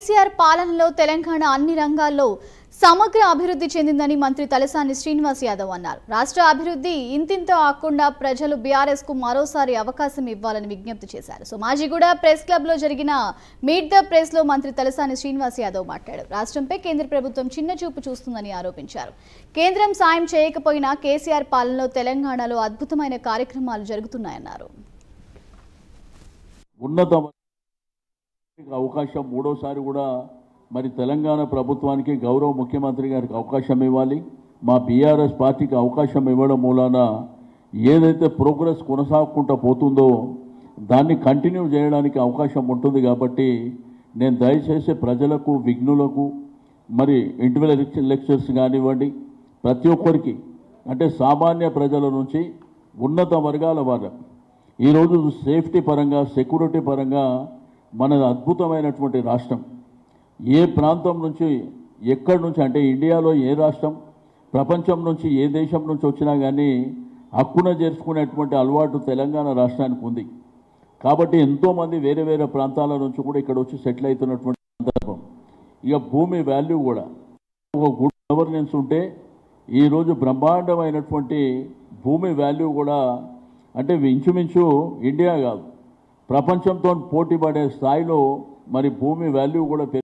కేసీఆర్ పాలనలో తెలంగాణ అన్ని రంగాల్లో సమగ్ర అభివృద్ధి చెందిందని మంత్రి తలసాని శ్రీనివాస్ యాదవ్ అన్నారు రాష్ట్ర అభివృద్ధి ఇంతింతో ఆకుండా ప్రజలు బీఆర్ఎస్ కు మరోసారి అవకాశం ఇవ్వాలని విజ్ఞప్తి చేశారు సోమాజిగూడ ప్రెస్ క్లబ్ లో జరిగిన మీట్ ద ప్రెస్ లో మంత్రి తలసాని శ్రీనివాస్ యాదవ్ మాట్లాడారు రాష్ట్రంపై కేంద్ర ప్రభుత్వం చిన్న చూపు చూస్తుందని ఆరోపించారు కేంద్రం సాయం చేయకపోయినా కేసీఆర్ పాలనలో తెలంగాణలో అద్భుతమైన కార్యక్రమాలు జరుగుతున్నాయన్నారు ఉన్నత అవకాశం మూడోసారి కూడా మరి తెలంగాణ ప్రభుత్వానికి గౌరవ ముఖ్యమంత్రి గారికి అవకాశం ఇవ్వాలి మా బీఆర్ఎస్ పార్టీకి అవకాశం ఇవ్వడం మూలాన ఏదైతే ప్రోగ్రెస్ కొనసాగుకుంటూ పోతుందో దాన్ని కంటిన్యూ చేయడానికి అవకాశం ఉంటుంది కాబట్టి నేను దయచేసి ప్రజలకు విఘ్నులకు మరి ఇండివిజువల్ లెక్చర్స్ కానివ్వండి ప్రతి ఒక్కరికి అంటే సామాన్య ప్రజల నుంచి ఉన్నత వర్గాల వారు ఈరోజు సేఫ్టీ పరంగా సెక్యూరిటీ పరంగా మనది అద్భుతమైనటువంటి రాష్ట్రం ఏ ప్రాంతం నుంచి ఎక్కడి నుంచి అంటే ఇండియాలో ఏ రాష్ట్రం ప్రపంచం నుంచి ఏ దేశం నుంచి వచ్చినా కానీ హక్కున చేర్చుకునేటువంటి అలవాటు తెలంగాణ రాష్ట్రానికి ఉంది కాబట్టి ఎంతోమంది వేరే వేరే ప్రాంతాల నుంచి కూడా ఇక్కడ వచ్చి సెటిల్ అవుతున్నటువంటి సందర్భం ఇక భూమి వాల్యూ కూడా ఒక గుడ్ గవర్నెన్స్ ఉంటే ఈరోజు బ్రహ్మాండమైనటువంటి భూమి వాల్యూ కూడా అంటే ఇంచుమించు ఇండియా కాదు ప్రపంచంతో పోటీ పడే స్థాయిలో మరి భూమి వాల్యూ కూడా పెరిగి